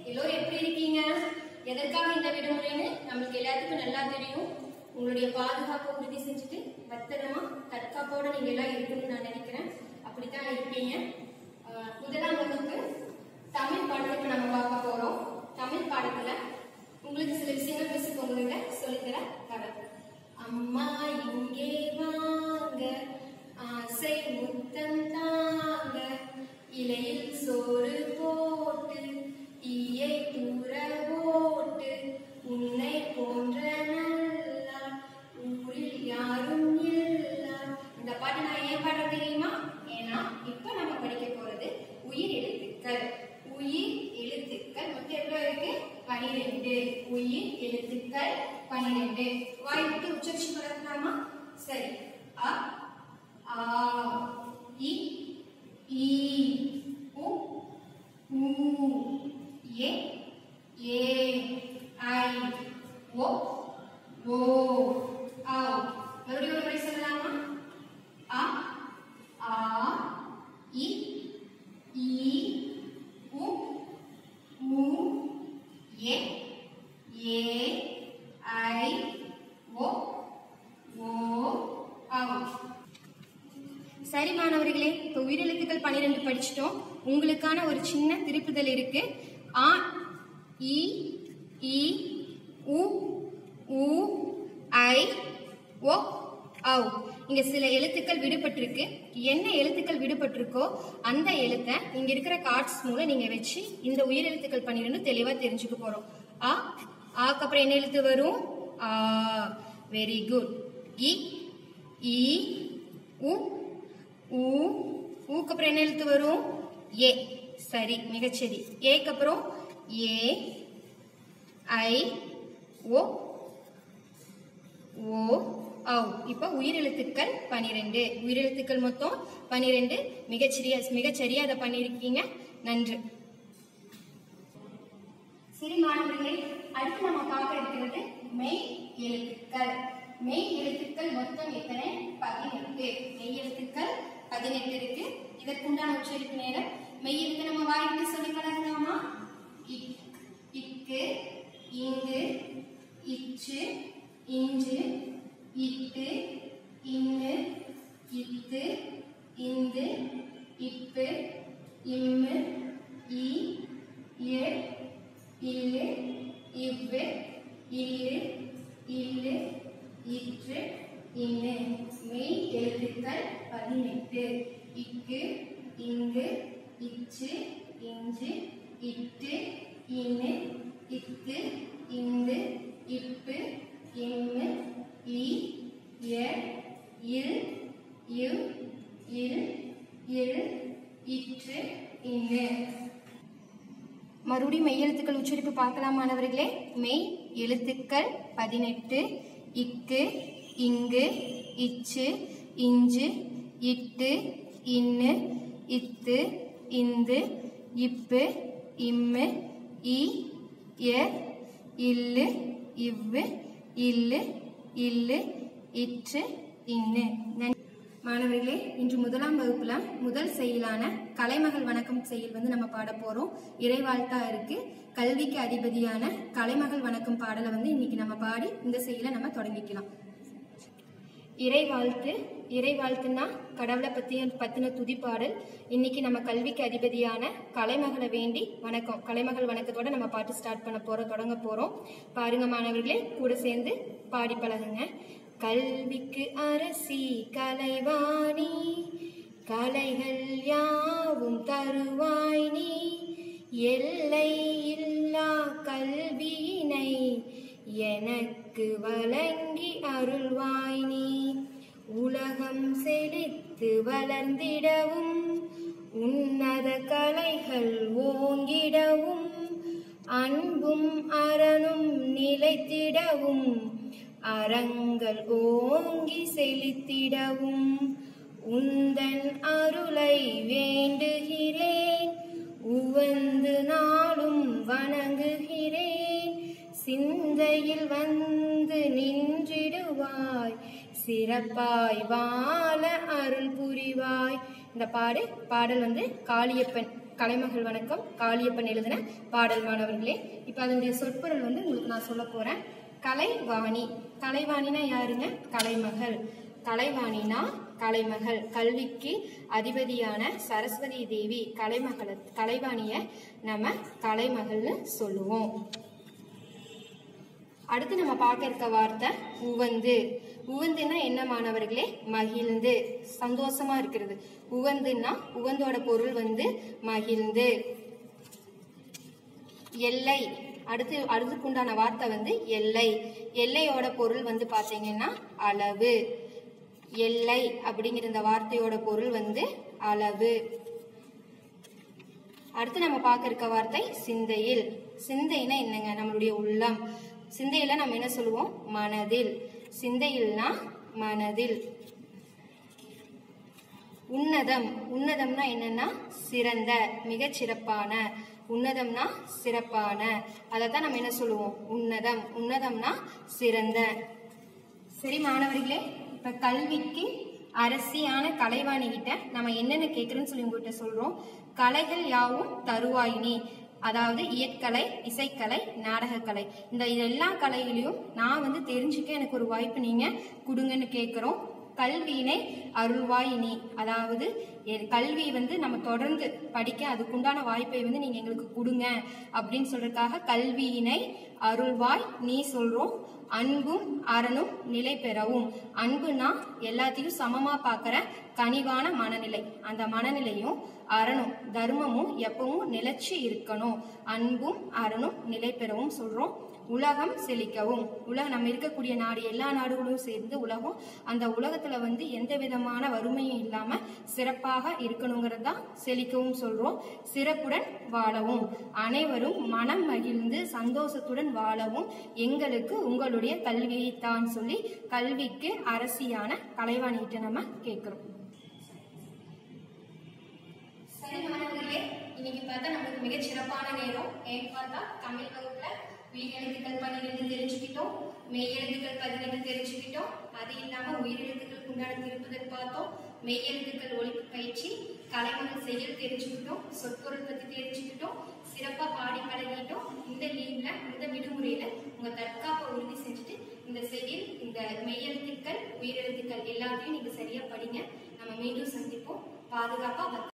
எல்லோரும் எப்படி இருக்கீங்க எதற்காக இந்த விடுமுறைன்னு நம்மளுக்கு எல்லாத்துக்கும் நல்லா தெரியும் உங்களுடைய பாதுகாப்பை உறுதி செஞ்சுட்டு பத்திரமா தற்காப்போட நீங்க எல்லாம் இருக்கணும்னு நான் நினைக்கிறேன் அப்படித்தான் இருப்பீங்க ஆஹ் முதலாம் வகுப்பு தமிழ் பாடத்தை இப்ப நம்ம பார்க்க போறோம் தமிழ் பாடத்துல உங்களுக்கு சில விஷயங்கள் மிஸ் உங்ககிட்ட சொல்லித்தர வரேன் அம்மா இங்கே வாங்க ஆசை முத்தம் தாங்க இலையில் சோறு போட்டு ஈயை தூர போட்டு உன்னை போன்ற நல்லார் ஊரில் யாரும் இல்லார் இந்த பாட்டு நான் ஏன் பாட தெரியுமா ஏன்னா இப்ப நம்ம படிக்க போறது உயிர் எழுத்துக்கள் உயிர் எழுத்துக்கள் மொத்தம் எவ்வளவு இருக்கு பனிரெண்டு உயிர் எழுத்துக்கள் பனிரெண்டு வாய் விட்டு உச்சரிச்சு பழகலாமா சரி அ ஆ இ ஈ உ ஊ ஏ ஏ ஐ ஓ ஓ ஆ மறுபடியும் ஒரு முறை சொல்லலாமா அ ஆ இ ஈ உ ஊ ஏ ஏ ஐ ஓ ஓ ஆ சரி மாணவர்களே இப்போ உயிரெழுத்துக்கள் பன்னிரெண்டு படிச்சிட்டோம் உங்களுக்கான ஒரு சின்ன திருப்புதல் இருக்கு ஆ இ இ உ உ ஐ ஓ ஔ இங்க சில எழுத்துக்கள் விடுபட்டிருக்கு என்ன எழுத்துக்கள் விடுபட்டிருக்கோ அந்த எழுத்தை இங்க இருக்கிற கார்ட்ஸ் மூலம் நீங்க வச்சு இந்த உயிர் எழுத்துக்கள் பன்னிரெண்டு தெளிவா தெரிஞ்சுக்க போறோம் ஆ ஆக்கு அப்புறம் என்ன எழுத்து வரும் ஆ வெரி குட் இ இ உ ஊ ஊக்கு அப்புறம் என்ன எழுத்து வரும் ஏ சரி மிகச்சரி ஏக்கு அப்புறம் ஏ ஐ ஓ ஓ ஔ இப்போ உயிரெழுத்துக்கள் பனிரெண்டு உயிரெழுத்துக்கள் மொத்தம் பனிரெண்டு மிகச்சரியா மிகச்சரியா அதை பண்ணியிருக்கீங்க நன்று சரி மாணவர்களே அடுத்து நம்ம பார்க்க இருக்கிறது மெய் எழுத்துக்கள் மெய் எழுத்துக்கள் மொத்தம் எத்தனை பதினெட்டு மெய் எழுத்துக்கள் பதினெட்டு இருக்கு இதற்குண்டான உச்சரிப்பு நேரம் மெய் எழுத்து நம்ம வாய்ப்பு சொல்லி பழகலாமா இக் இக்கு இங்கு இச்சு இஞ்சு இட்டு இன்னு இத்து இந்து இப்பு இம்மு இ ஏ இல்லு இவ்வு இல்லு இல்லு இற்று இன்னு மெய் எழுத்துக்கள் பதினெட்டு இக்கு இங்கு இச்சு இஞ்சு இட்டு இன்னு இத்து இந்து இப்பு இம்மு இ எ இல் இவ் இல் இல் இற்று இன்னு மறுபடியும் மெய் எழுத்துக்கள் உச்சரிப்பு பார்க்கலாம் மாணவர்களே மெய் எழுத்துக்கள் பதினெட்டு இக்கு இங்கு இச்சு இஞ்சு இட்டு இன்னு இத்து இந்து இப்பு இம்மு இ எ இல்லு இவ்வு இல்லு இல்லு இற்று இன்னு நன்றி. மாணவர்களே இன்று முதலாம் வகுப்புல முதல் செயலான கலைமகள் வணக்கம் செயல் வந்து நம்ம பாட போறோம் இறைவாழ்த்தா இருக்கு கல்விக்கு அதிபதியான கலைமகள் வணக்கம் பாடலை வந்து இன்னைக்கு நம்ம பாடி இந்த செயலை நம்ம தொடங்கிக்கலாம் இறைவாழ்த்து இறைவாழ்த்துனா கடவுளை பத்திய பத்தின துதிப்பாடல் இன்னைக்கு நம்ம கல்விக்கு அதிபதியான கலைமகளை வேண்டி வணக்கம் கலைமகள் வணக்கத்தோட நம்ம பாட்டு ஸ்டார்ட் பண்ண போறோம் தொடங்க போறோம் பாருங்க மாணவர்களே கூட சேர்ந்து பாடி பழகுங்க கல்விக்கு அரசி கலைவாணி கலைகள் யாவும் தருவாய் நீ எல்லை இல்லா கல்வியினை எனக்கு வழங்கி அருள்வாய் நீ உலகம் செழித்து வளர்ந்திடவும் உன்னத கலைகள் ஓங்கிடவும் அன்பும் அறனும் நிலைத்திடவும் அறங்கள் ஓங்கி செழித்திடவும் உந்தன் அருளை வேண்டுகிறேன் உவந்து நாளும் வணங்குகிறேன் சிந்தையில் வந்து நின்றிடுவாய் சிறப்பாய் வாழ அருள் புரிவாய் இந்த பாடு பாடல் வந்து காளியப்பன் கலைமகள் வணக்கம் காளியப்பன் எழுதின பாடல் மாணவர்களே இப்போ அதனுடைய சொற்பொருள் வந்து உங்களுக்கு நான் சொல்ல போறேன் கலைவாணி கலைவாணினா யாருங்க கலைமகள் கலைவாணினா கலைமகள் கல்விக்கு அதிபதியான சரஸ்வதி தேவி கலைமகள கலைவாணிய நம்ம கலைமகள்னு சொல்லுவோம் அடுத்து நம்ம பார்க்க இருக்க வார்த்தை உவந்து உவந்துன்னா என்ன மாணவர்களே மகிழ்ந்து சந்தோஷமா இருக்கிறது உவந்துன்னா உவந்தோட பொருள் வந்து மகிழ்ந்து எல்லை அடுத்து அடுத்துக்குண்டான வார்த்தை வந்து எல்லை எல்லையோட பொருள் வந்து பாத்தீங்கன்னா அளவு எல்லை அப்படிங்கிற இந்த வார்த்தையோட பொருள் வந்து அளவு அடுத்து நம்ம பார்க்க இருக்க வார்த்தை சிந்தையில் சிந்தைனா என்னங்க நம்மளுடைய உள்ளம் சிந்தையில நம்ம என்ன சொல்லுவோம் மனதில் சிந்தையில்னா மனதில் உன்னதம் உன்னதம்னா என்னன்னா சிறந்த மிகச் சிறப்பான உன்னதம்னா சிறப்பான அதை தான் நம்ம என்ன சொல்லுவோம் உன்னதம் உன்னதம்னா சிறந்த சரி மாணவர்களே இப்ப கல்விக்கு அரசியான கலைவாணி கிட்ட நம்ம என்னென்ன கேட்கறோம்னு சொல்லி உங்ககிட்ட சொல்றோம் கலைகள் யாவும் தருவாயினி அதாவது இயற்கலை இசைக்கலை நாடகக்கலை இந்த இது எல்லா கலைகளையும் நான் வந்து தெரிஞ்சுக்க எனக்கு ஒரு வாய்ப்பு நீங்க கொடுங்கன்னு கேட்குறோம் கல்வியினை அருள்வாயினி அதாவது எ- கல்வி வந்து நம்ம தொடர்ந்து படிக்க அதுக்குண்டான வாய்ப்பை வந்து நீங்க எங்களுக்கு கொடுங்க அப்படின்னு சொல்றதுக்காக கல்வியினை அருள்வாய் நீ சொல்றோம் அன்பும் அறனும் நிலை பெறவும் அன்புனா எல்லாத்தையும் சமமா பார்க்கிற கனிவான மனநிலை அந்த மனநிலையும் அறனும் தர்மமும் எப்பவும் நிலைச்சு இருக்கணும் அன்பும் அறனும் நிலை பெறவும் சொல்றோம் உலகம் செழிக்கவும் உலக நம்ம இருக்கக்கூடிய நாடு எல்லா நாடுகளும் சேர்ந்து உலகம் அந்த உலகத்துல வந்து எந்த விதமான வறுமையும் இல்லாம சிறப்பாக இருக்கணுங்கிறது தான் செழிக்கவும் சொல்றோம் சிறப்புடன் வாழவும் அனைவரும் மனம் மகிழ்ந்து சந்தோஷத்துடன் வாழவும் எங்களுக்கு உங்களுடைய கல்வியைத்தான் சொல்லி கல்விக்கு அரசியான கலைவாணிகிட்ட நம்ம கேட்கிறோம் சரி மாணவர்களே இன்னைக்கு பார்த்தா நம்மளுக்கு மிகச் சிறப்பான நேரம் ஏன்னு பார்த்தா தமிழ் வகுப்புல உயிரெழுத்துக்கள் பன்னிரெண்டு தெரிஞ்சுக்கிட்டோம் மெய்யெழுத்துக்கள் பதினெட்டு தெரிஞ்சுக்கிட்டோம் அது இல்லாம உயிரெழுத்துக்களுக்கு உண்டான திருப்புதல் பார்த்தோம் மெய்யெழுத்துக்கள் ஒழிப்பு பயிற்சி கலைமகள் செயல் தெரிஞ்சுக்கிட்டோம் சொற்பொருள் பத்தி தெரிஞ்சுக்கிட்டோம் சிறப்பா பாடி பழகிட்டோம் இந்த லீவ்ல இந்த விடுமுறையில உங்க தற்காப்பை உறுதி செஞ்சுட்டு இந்த செயல் இந்த மெய்யெழுத்துக்கள் உயிரெழுத்துக்கள் எல்லாத்தையும் நீங்க சரியா படிங்க நம்ம மீண்டும் சந்திப்போம் பாதுகாப்பா